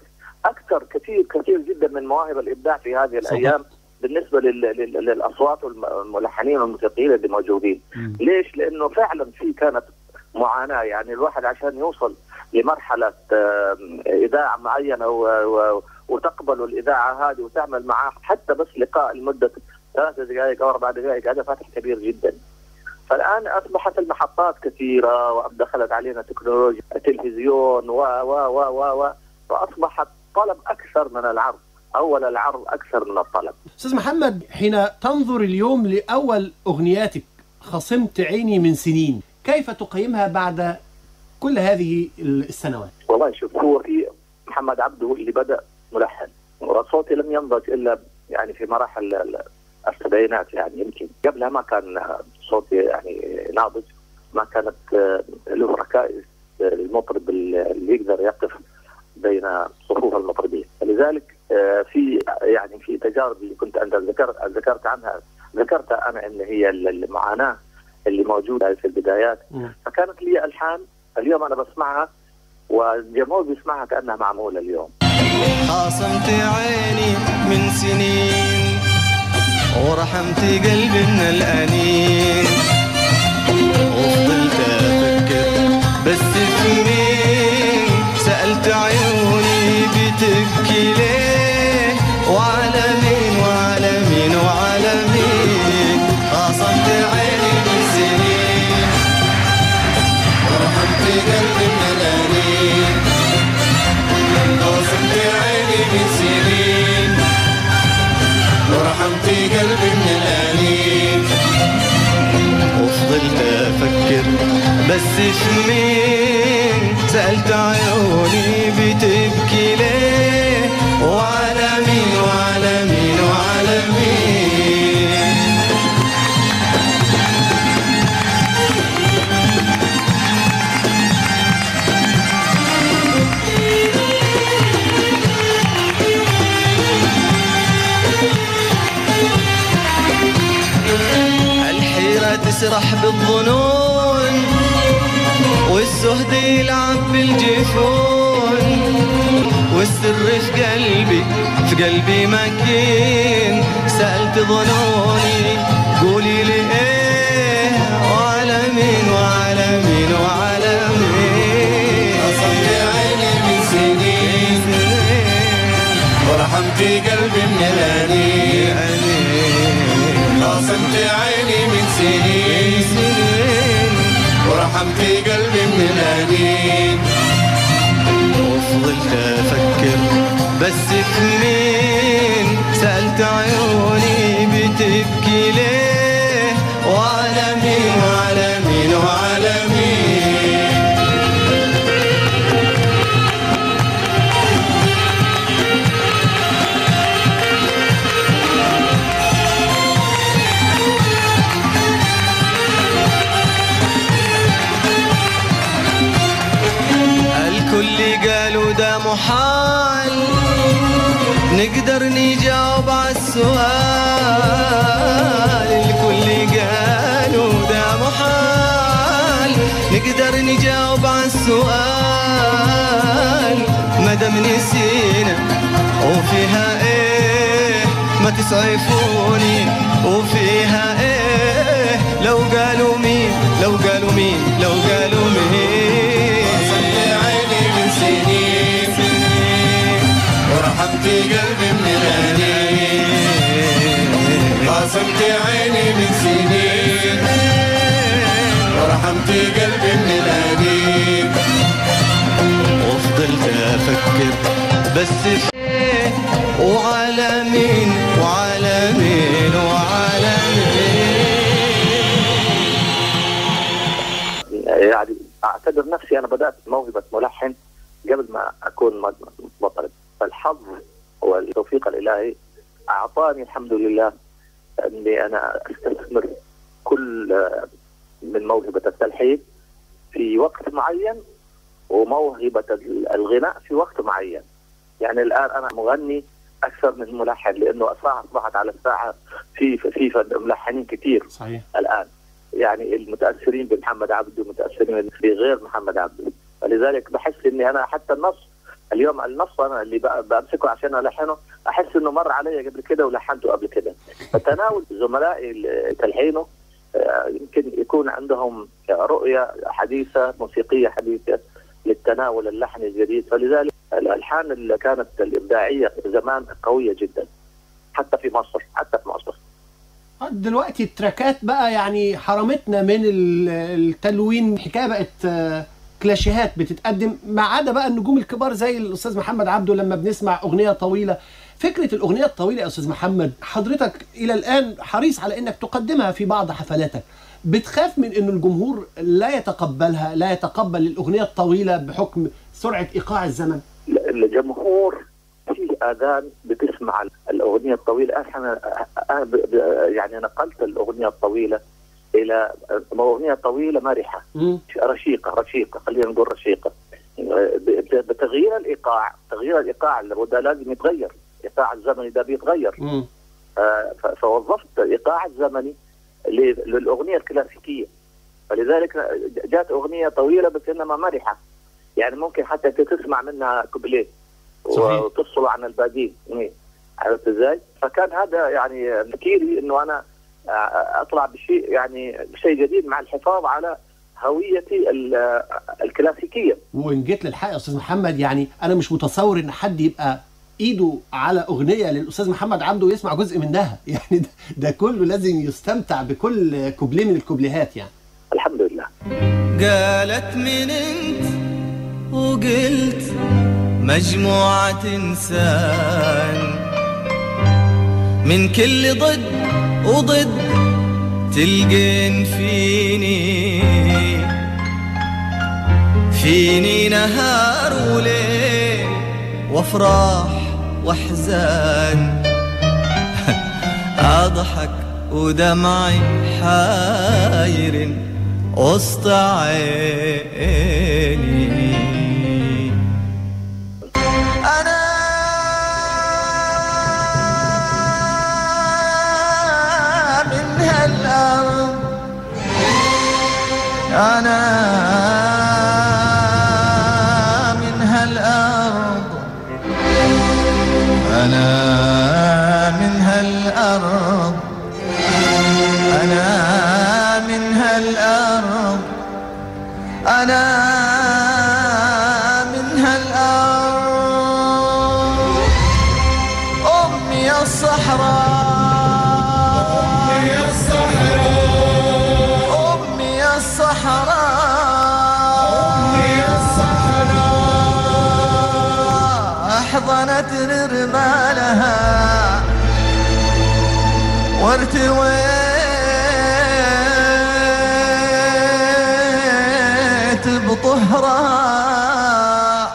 اكثر كثير كثير جدا من مواهب الابداع في هذه صحيح. الايام بالنسبه لل... لل... للاصوات والملحنين والموسيقيين اللي موجودين ليش؟ لانه فعلا في كانت معاناه يعني الواحد عشان يوصل لمرحله آم، اذاعه معينه و... و... وتقبل الاذاعه هذه وتعمل معاه حتى بس لقاء لمده ثلاث دقائق او اربع دقائق هذا فاتح كبير جدا. فالان اصبحت المحطات كثيره ودخلت علينا تكنولوجيا التلفزيون و و و و و فاصبح الطلب اكثر من العرض، اول العرض اكثر من الطلب. استاذ محمد حين تنظر اليوم لاول اغنياتك خصمت عيني من سنين كيف تقيمها بعد كل هذه السنوات والله شوف هو في محمد عبده اللي بدا ملحن وصوتي لم ينضج الا يعني في مراحل ال- السبعينات يعني يمكن قبلها ما كان صوتي يعني ناضج ما كانت آه، له ركائز آه، المطرب اللي يقدر يقف بين صفوف المطربين فلذلك آه، في يعني في تجارب اللي كنت انت ذكرت ذكرت عنها ذكرت انا ان هي المعاناه اللي موجوده في البدايات فكانت لي الحان اليوم انا بسمعها والجمهور بيسمعها كانها معموله اليوم خاصمت عيني من سنين ورحمت قلبي من الأنين وفضلت أفكر بس في مين سألت عيوني بتبكي ليه وعلى مين وعلى مين وعلى مين خاصمت عيني من سنين ورحمت قلبي من الأنين خاصمت عيني من سنين ورحمت قلبي من الأنين وفضلت أفكر بس في مين سألت عيوني بتبكي ليه وعلى مين وعلى مين وعلى مين الحيرة تسرح بالظنون والزهد يلعب بالجفون والسر في قلبي في قلبي مكين سألت ظنوني قولي لي ايه وعلى مين وعلى مين وعلى مين أصبت عيني من سنين ورحمت قلبي من الأنين خاصمت عيني من سنين ورحمت قلبي من الأنين وفضلت أفكر بس في مين سألت عيوني بتبكي ليه وعلى مين وعلى مين وعلى مين الكل قالوا ده محال نقدر نجاوب على السؤال الكل قالوا ده محال نقدر نجاوب على السؤال مدام نسينا وفيها ايه ما تسعفوني وفيها ايه لو قالوا مين لو قالوا مين لو قالوا مين صلت عيني من سنين ورحمت قلبي من الأنين خاصمت عيني من سنين ورحمت قلبي من الأنين وفضلت أفكر بس في إيه وعلى مين وعلى مين وعلى مين يعني اعتبر نفسي انا بدات موهبه ملحن قبل ما اكون م- مطرب فالحظ والتوفيق الالهي اعطاني الحمد لله اني انا استثمر كل آه، من موهبه التلحين في وقت معين وموهبه ال- الغناء في وقت معين يعني الان انا مغني اكثر من ملحن لانه الساعه اصبحت على الساعه في في فن- ملحنين كثير صحيح الان يعني المتاثرين بمحمد عبده متاثرين بغير محمد عبده فلذلك بحس اني انا حتى النص اليوم النص انا اللي ب- بمسكه عشان الحنه احس انه مر علي قبل كده ولحنته قبل كده فتناول زملائي ل- تلحينه آه، يمكن يكون عندهم رؤيه حديثه موسيقيه حديثه للتناول اللحن الجديد فلذلك الالحان اللي كانت الابداعيه زمان قويه جدا حتى في مصر حتى في مصر دلوقتي التراكات بقى يعني حرمتنا من ال- التلوين الحكايه بقت آه، كلاشيهات بتتقدم ما عدا بقى النجوم الكبار زي الاستاذ محمد عبده لما بنسمع اغنيه طويله فكره الاغنيه الطويله يا استاذ محمد حضرتك الى الان حريص على انك تقدمها في بعض حفلاتك بتخاف من ان الجمهور لا يتقبلها لا يتقبل الاغنيه الطويله بحكم سرعه ايقاع الزمن الجمهور في اذان بتسمع الاغنيه الطويله احنا أنا ب- ب- يعني نقلت الاغنيه الطويله الى اغنيه طويله مرحه رشيقه رشيقه خلينا نقول رشيقه ب- بتغيير الايقاع تغيير الايقاع اللي هو ده لازم يتغير الايقاع الزمني ده بيتغير آه، ف- فوظفت الايقاع الزمني ل- للاغنيه الكلاسيكيه فلذلك جات اغنيه طويله بس انما مرحه يعني ممكن حتى تسمع منها كوبليه صحيح. وتفصل عن الباقيين إيه. عرفت ازاي؟ فكان هذا يعني تفكيري انه انا آه، اطلع بشيء يعني بشيء جديد مع الحفاظ على هويتي ال- الكلاسيكيه وان جيت للحق يا استاذ محمد يعني انا مش متصور ان حد يبقى ايده على اغنيه للاستاذ محمد عبده ويسمع جزء منها يعني ده, ده كله لازم يستمتع بكل كوبليه من الكوبليهات يعني الحمد لله قالت من انت وقلت مجموعة انسان من كل ضد وضد تلقين فيني فيني نهار وليل وافراح واحزان اضحك ودمعي حاير وسط عيني أنا من هالأرض أنا من هالأرض أنا من هالأرض أنا من هالأرض أنا من هالأرض أمي الصحراء أمي الصحراء أمي الصحراء أمي الصحراء أحضنت رمالها وارتويت بطهرها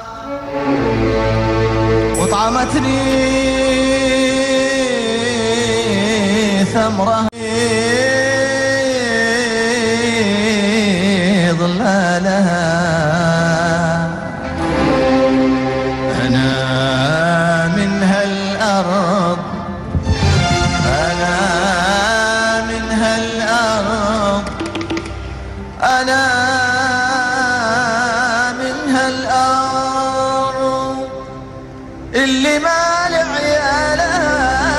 وطعمتني ثمرة ظلالها أنا من هالأرض أنا من هالأرض أنا من هالأرض اللي ما لعيالها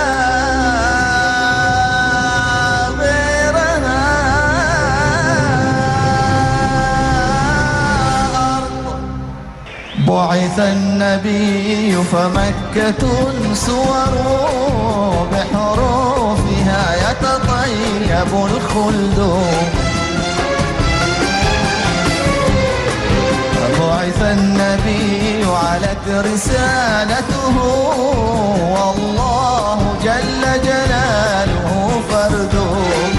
بعث النبي فمكة سور بحروفها يتطيب الخلد بعث النبي علت رسالته والله جل جلاله فرد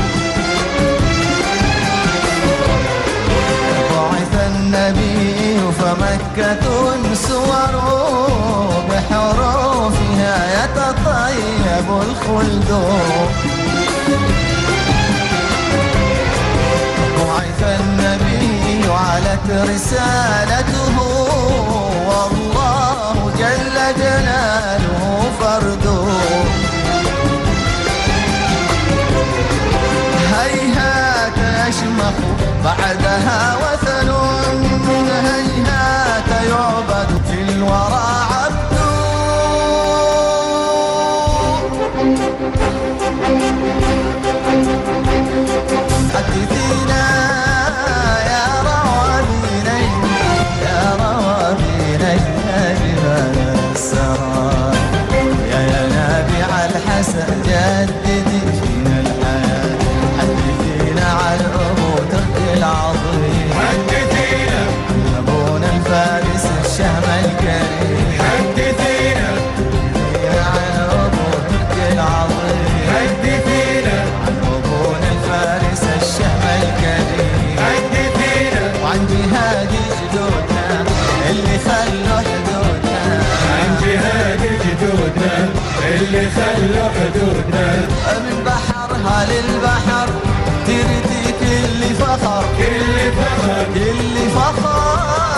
بعث النبي فمكة سور بحروفها يتطيب الخلد بعث النبي علت رسالته والله جل جلاله فرد هيهات يشمخ بعدها وثن هيهات يعبد في الورى من بحرها للبحر تردي كل فخر كل فخر كل فخر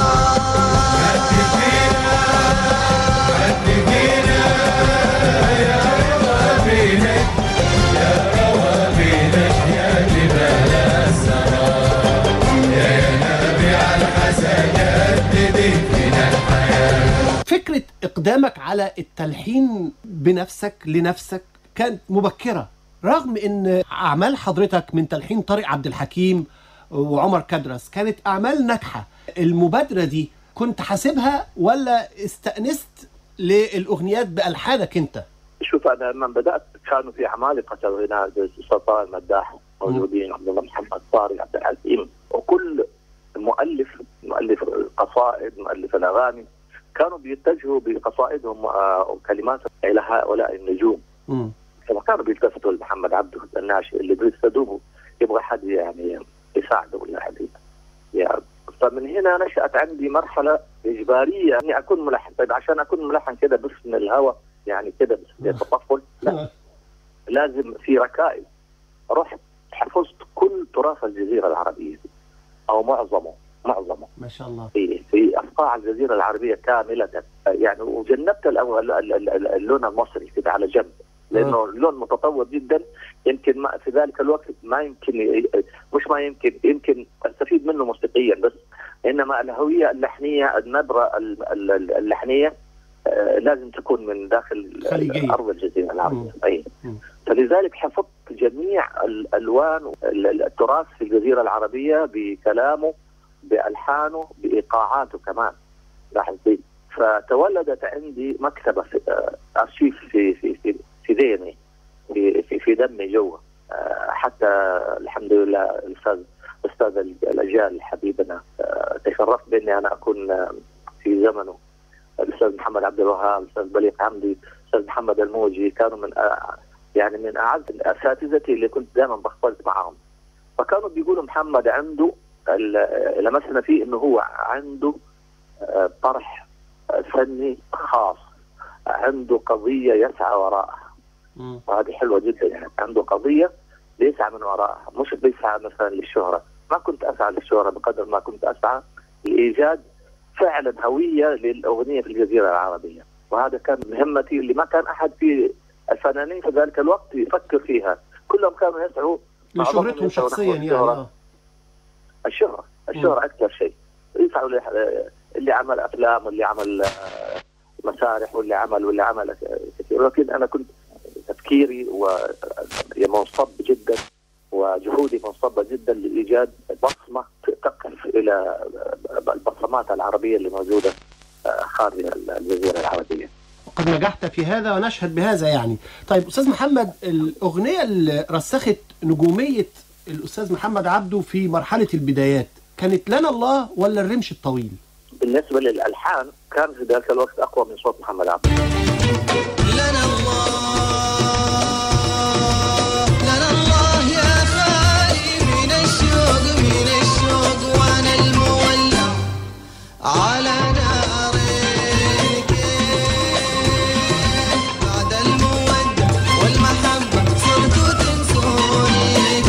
فكرة إقدامك على التلحين بنفسك لنفسك كانت مبكرة رغم إن أعمال حضرتك من تلحين طارق عبد الحكيم وعمر كدرس كانت أعمال ناجحة المبادرة دي كنت حاسبها ولا استأنست للأغنيات بألحانك أنت؟ شوف انا لما بدات كانوا في عمالقه الغناء زي سلطان المداح موجودين عبد الله محمد طارق عبد العزيم وكل مؤلف مؤلف القصائد مؤلف الاغاني كانوا بيتجهوا بقصائدهم آه، وكلمات الى هؤلاء النجوم فما كانوا بيلتفتوا لمحمد عبده الناشئ اللي بيستدوبوا يبغى حد يعني يساعده ولا حد يعني فمن هنا نشأت عندي مرحلة إجبارية إني أكون ملحن، طيب عشان أكون ملحن كده بس من الهوى يعني كده بس بالتطفل لا لازم في ركائز رحت حفظت كل تراث الجزيرة العربية او معظمه معظمه ما شاء الله في في اقطاع الجزيره العربيه كامله يعني وجنبت الأو- ال- ال- ال- اللون المصري كده على جنب لانه اللون متطور جدا يمكن ما في ذلك الوقت ما يمكن ي- مش ما يمكن يمكن استفيد منه موسيقيا بس انما الهويه اللحنيه النبره ال- ال- ال- اللحنيه آه، لازم تكون من داخل خليجية. ارض الجزيره العربيه اي فلذلك حفظت جميع الالوان ال- ال- التراث في الجزيره العربيه بكلامه بالحانه بايقاعاته كمان لاحظ دي فتولدت عندي مكتبه في آه، ارشيف في في في في ذهني في في, في دمي جوا آه، حتى الحمد لله الاستاذ استاذ الاجيال حبيبنا آه، تشرفت باني انا اكون آه، في زمنه الاستاذ محمد عبد الوهاب الاستاذ بليغ حمدي الاستاذ محمد الموجي كانوا من آه، يعني من اعز اساتذتي اللي كنت دائما بختلط معاهم فكانوا بيقولوا محمد عنده ال- لمسنا فيه انه هو عنده آه، طرح آه، فني خاص عنده قضيه يسعى وراءها وهذه حلوه جدا يعني عنده قضيه بيسعى من وراءها مش بيسعى مثلا للشهره ما كنت اسعى للشهره بقدر ما كنت اسعى لايجاد فعلا هويه للاغنيه في الجزيره العربيه وهذا كان مهمتي اللي ما كان احد في الفنانين في ذلك الوقت يفكر فيها كلهم كانوا يسعوا بعضهم لشهرتهم يسعوا نحو شخصيا يعني الشهرة. آه. الشهرة الشهرة أكثر شيء يسعوا لح- اللي عمل أفلام واللي عمل آه، مسارح واللي عمل واللي عمل كثير لكن أنا كنت تفكيري ومنصب جدا وجهودي منصبة جدا لإيجاد بصمة تقف إلى البصمات العربية اللي موجودة آه، خارج الجزيرة العربية قد نجحت في هذا ونشهد بهذا يعني طيب أستاذ محمد الأغنية اللي رسخت نجومية الأستاذ محمد عبده في مرحلة البدايات كانت لنا الله ولا الرمش الطويل بالنسبة للألحان كان في ذلك الوقت أقوى من صوت محمد عبد لنا الله يا خالي من الشوق من الشوق وانا المولع على نارك بعد المودة والمحبة صرتوا تنسوني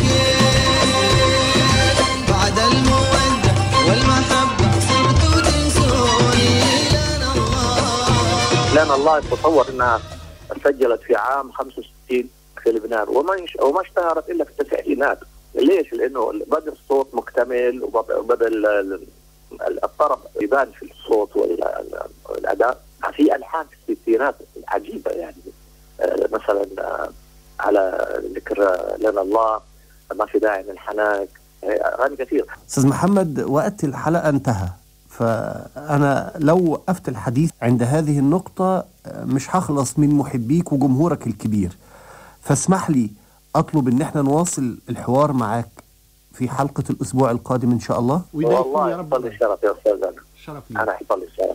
بعد المودة والمحبة صرتوا تنسوني لنا الله لأن الله تصور أنها سجلت في عام 65 في لبنان وما ينش... وما اشتهرت إلا في التسعينات ليش؟ لأنه بدأ الصوت مكتمل وبد- وبدأ ال- ال- ال- الطرب يبان في الصوت وال- ال- والأداء في ألحان في الستينات عجيبة يعني آه، مثلا آه، على ذكر آه، لنا الله ما في داعي من حناك آه، أغاني كثير أستاذ محمد وقت الحلقة انتهى فأنا لو وقفت الحديث عند هذه النقطة مش هخلص من محبيك وجمهورك الكبير فاسمح لي أطلب إن احنا نواصل الحوار معاك في حلقة الأسبوع القادم إن شاء الله والله يحصل لي الشرف يا أستاذ أنا شرف أنا يحصل لي الشرف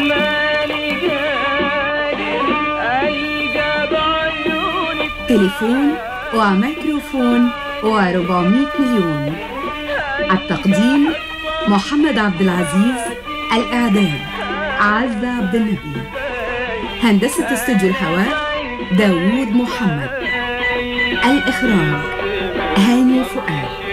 تليفون وميكروفون و400 مليون التقديم محمد عبد العزيز الإعداد عزة عبد النبي هندسة استوديو الهواء داوود محمد الإخراج هاني فؤاد